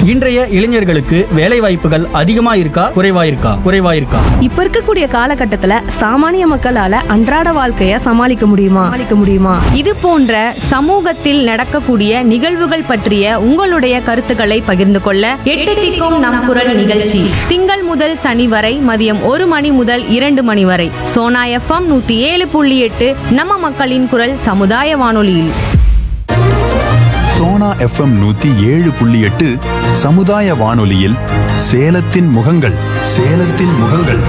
இன்றைய இளைஞர்களுக்கு வேலை வாய்ப்புகள் அதிகமா இருக்கா குறைவா இருக்கா குறைவா இருக்கா இப்ப இருக்கக்கூடிய காலகட்டத்துல சாமானிய மக்களால அன்றாட வாழ்க்கைய சமாளிக்க முடியுமா சமாளிக்க முடியுமா இது போன்ற சமூகத்தில் நடக்கக்கூடிய நிகழ்வுகள் பற்றிய உங்களுடைய கருத்துக்களை பகிர்ந்து கொள்ள எட்டு திக்கும் நம் குரல் நிகழ்ச்சி திங்கள் முதல் சனி வரை மதியம் ஒரு மணி முதல் இரண்டு மணி வரை சோனா எஃப்எம் நூத்தி ஏழு புள்ளி எட்டு நம்ம மக்களின் குரல் சமுதாய வானொலியில் சோனா எஃப்எம் நூத்தி ஏழு புள்ளி எட்டு சமுதாய வானொலியில் சேலத்தின் முகங்கள் சேலத்தின் முகங்கள்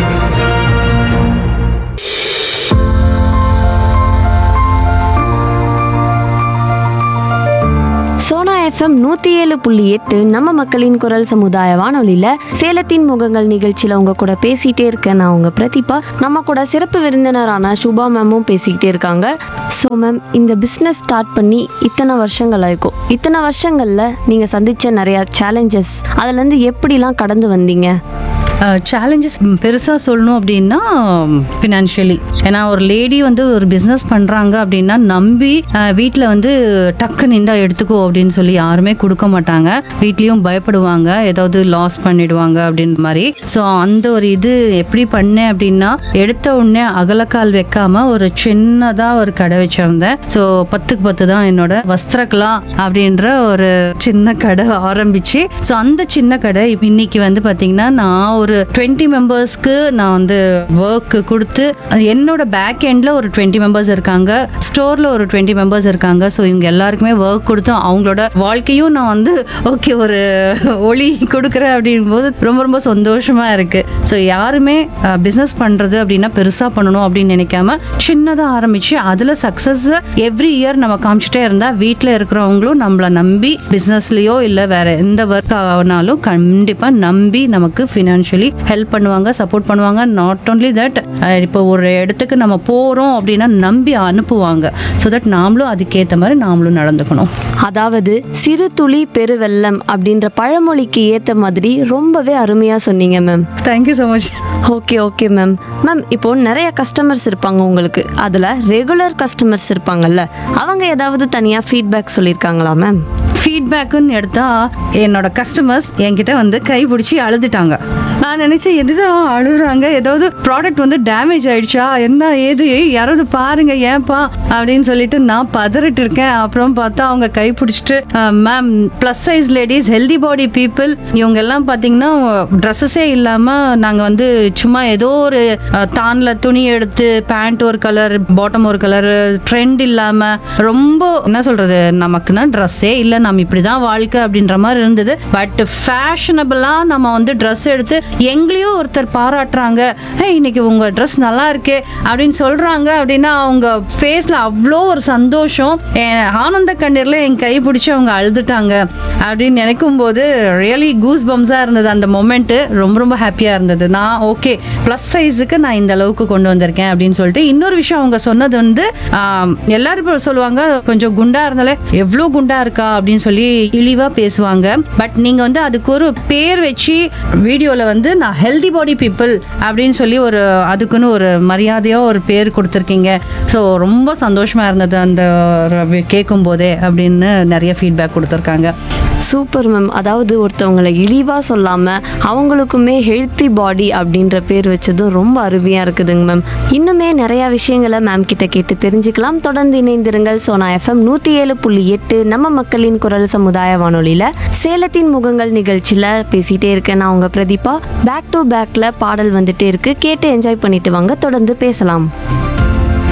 சோனா எஃப்எம் நூற்றி ஏழு புள்ளி எட்டு நம்ம மக்களின் குரல் சமுதாய வானொலியில் சேலத்தின் முகங்கள் நிகழ்ச்சியில் உங்க கூட பேசிகிட்டே இருக்கேன் நான் உங்க பிரதீபா நம்ம கூட சிறப்பு விருந்தினரான சுபா மேமும் பேசிக்கிட்டே இருக்காங்க ஸோ மேம் இந்த பிஸ்னஸ் ஸ்டார்ட் பண்ணி இத்தனை வருஷங்கள் ஆயிருக்கும் இத்தனை வருஷங்களில் நீங்கள் சந்திச்ச நிறையா சேலஞ்சஸ் அதுலேருந்து எப்படிலாம் கடந்து வந்தீங்க சேலஞ்சஸ் பெருசாக சொல்லணும் அப்படின்னா ஃபினான்ஷியலி ஏன்னா ஒரு லேடி வந்து ஒரு பிஸ்னஸ் பண்ணுறாங்க அப்படின்னா நம்பி வீட்டில் வந்து டக்குன்னு இந்தா எடுத்துக்கோ அப்படின்னு சொல்லி யாருமே கொடுக்க மாட்டாங்க வீட்லேயும் பயப்படுவாங்க ஏதாவது லாஸ் பண்ணிடுவாங்க அப்படின்ற மாதிரி ஸோ அந்த ஒரு இது எப்படி பண்ணேன் அப்படின்னா எடுத்த உடனே அகலக்கால் வைக்காம ஒரு சின்னதாக ஒரு கடை வச்சிருந்தேன் ஸோ பத்துக்கு பத்து தான் என்னோட வஸ்திரகலா அப்படின்ற ஒரு சின்ன கடை ஆரம்பிச்சு ஸோ அந்த சின்ன கடை இப்ப இன்னைக்கு வந்து பார்த்தீங்கன்னா நான் ஒரு டுவெண்ட்டி மெம்பர்ஸ்க்கு நான் வந்து ஒர்க் கொடுத்து என்னோட பேக் எண்டில் ஒரு டுவெண்ட்டி மெம்பர்ஸ் இருக்காங்க ஸ்டோரில் ஒரு டுவெண்ட்டி மெம்பர்ஸ் இருக்காங்க ஸோ இவங்க எல்லாருக்குமே ஒர்க் கொடுத்தும் அவங்களோட வாழ்க்கையும் நான் வந்து ஓகே ஒரு ஒளி கொடுக்குறேன் அப்படிங்கும்போது ரொம்ப ரொம்ப சந்தோஷமா இருக்கு ஸோ யாருமே பிஸ்னஸ் பண்றது அப்படின்னா பெருசா பண்ணணும் அப்படின்னு நினைக்காம சின்னதாக ஆரம்பிச்சு அதுல சக்சஸ் எவ்ரி இயர் நம்ம காமிச்சிட்டே இருந்தா வீட்டில் இருக்கிறவங்களும் நம்மளை நம்பி பிஸ்னஸ்லயோ இல்லை வேற எந்த ஒர்க் ஆனாலும் கண்டிப்பா நம்பி நமக்கு ஃபினான்ஷியலி ஹெல்ப் பண்ணுவாங்க சப்போர்ட் பண்ணுவாங்க நாட் ஓன்லி தட் இப்போ ஒரு இடத்துக்கு நம்ம போறோம் அப்படின்னா நம்பி அனுப்புவாங்க ஸோ தட் நாமளும் அதுக்கேற்ற மாதிரி நாமளும் நடந்துக்கணும் அதாவது சிறு துளி பெருவெள்ளம் அப்படின்ற பழமொழிக்கு ஏற்ற மாதிரி ரொம்பவே அருமையாக சொன்னீங்க ma'am thank you so much okay okay ma'am ma'am இப்போ நிறைய கஸ்டமர்ஸ் இருப்பாங்க உங்களுக்கு அதில் ரெகுலர் கஸ்டமர்ஸ் இருப்பாங்கல்ல அவங்க ஏதாவது தனியாக ஃபீட்பேக் சொல்லியிருக்காங்களா மேம் ஃபீட்பேக்குன்னு எடுத்தா என்னோட கஸ்டமர்ஸ் என்கிட்ட வந்து கை பிடிச்சி அழுதுட்டாங்க நான் நினைச்சேன் என்னடா அழுகுறாங்க ஏதாவது ப்ராடக்ட் வந்து டேமேஜ் ஆயிடுச்சா என்ன ஏது ஏய், யாராவது பாருங்க ஏன்பா அப்படின்னு சொல்லிட்டு நான் பதறிட்டு இருக்கேன் அப்புறம் பார்த்தா அவங்க கை பிடிச்சிட்டு ma'am plus size ladies healthy body people இவங்க எல்லாம் பார்த்தீங்கன்னா ட்ரெஸ்ஸஸே இல்லாமல் நாங்கள் வந்து சும்மா ஏதோ ஒரு அஹ், தான்ல துணி எடுத்து பேண்ட் ஒரு கலர் பாட்டம் ஒரு கலர் ட்ரெண்ட் இல்லாமல் ரொம்ப என்ன சொல்றது நமக்குன்னா ட்ரெஸ்ஸே இல்லை நம்ம இப்படி தான் வாழ்க்கை அப்படின்ற மாதிரி இருந்தது பட் ஃபேஷனபிளாக நம்ம வந்து ட்ரெஸ் எடுத்து எங்களையும் ஒருத்தர் பாராட்டுறாங்க "ஏய், இன்னைக்கு உங்க ட்ரெஸ் நல்லா இருக்கு அப்படின்னு சொல்றாங்க அப்படின்னா அவங்க ஃபேஸ்ல அவ்வளோ ஒரு சந்தோஷம் என் ஆனந்த கண்ணீர்ல என் கை பிடிச்சி அவங்க அழுதுட்டாங்க அப்படின்னு நினைக்கும் போது ரியலி கூஸ் பம்ஸாக இருந்தது அந்த மொமெண்ட் ரொம்ப ரொம்ப ஹாப்பியாக இருந்தது நான் ஓகே ப்ளஸ் சைஸுக்கு நான் இந்த அளவுக்கு கொண்டு வந்திருக்கேன் அப்படின்னு சொல்லிட்டு இன்னொரு விஷயம் அவங்க சொன்னது வந்து ஆம், எல்லாரும் இப்ப சொல்லுவாங்க கொஞ்சம் குண்டா இருந்தாலே எவ்வளோ குண்டா இருக்கா அப்படின்னு சொல்லி இழிவா பேசுவாங்க பட் நீங்க வந்து அதுக்கு ஒரு பேர் வச்சு வீடியோல வந்து நான் ஹெல்தி பாடி பீப்புள் அப்படின்னு சொல்லி ஒரு அதுக்குன்னு ஒரு மரியாதையா ஒரு பேர் கொடுத்துருக்கீங்க ஸோ ரொம்ப சந்தோஷமா இருந்தது அந்த கேட்கும் போதே அப்படின்னு நிறைய ஃபீட்பேக் கொடுத்துருக்காங்க சூப்பர் மேம் அதாவது ஒருத்தவங்களை இழிவாக சொல்லாமல் அவங்களுக்குமே ஹெல்த்தி பாடி அப்படின்ற பேர் வச்சதும் ரொம்ப அருமையாக இருக்குதுங்க மேம் இன்னுமே நிறையா விஷயங்களை மேம் கிட்ட கேட்டு தெரிஞ்சுக்கலாம் தொடர்ந்து இணைந்திருங்கள் சோனா எஃப்எம் நூற்றி ஏழு புள்ளி எட்டு நம்ம மக்களின் குரல் சமுதாய வானொலியில் சேலத்தின் முகங்கள் நிகழ்ச்சியில் பேசிகிட்டே இருக்கேன் நான் உங்கள் பிரதீபா பேக் டு பேக்கில் பாடல் வந்துட்டே இருக்கு கேட்டு என்ஜாய் பண்ணிட்டு வாங்க தொடர்ந்து பேசலாம்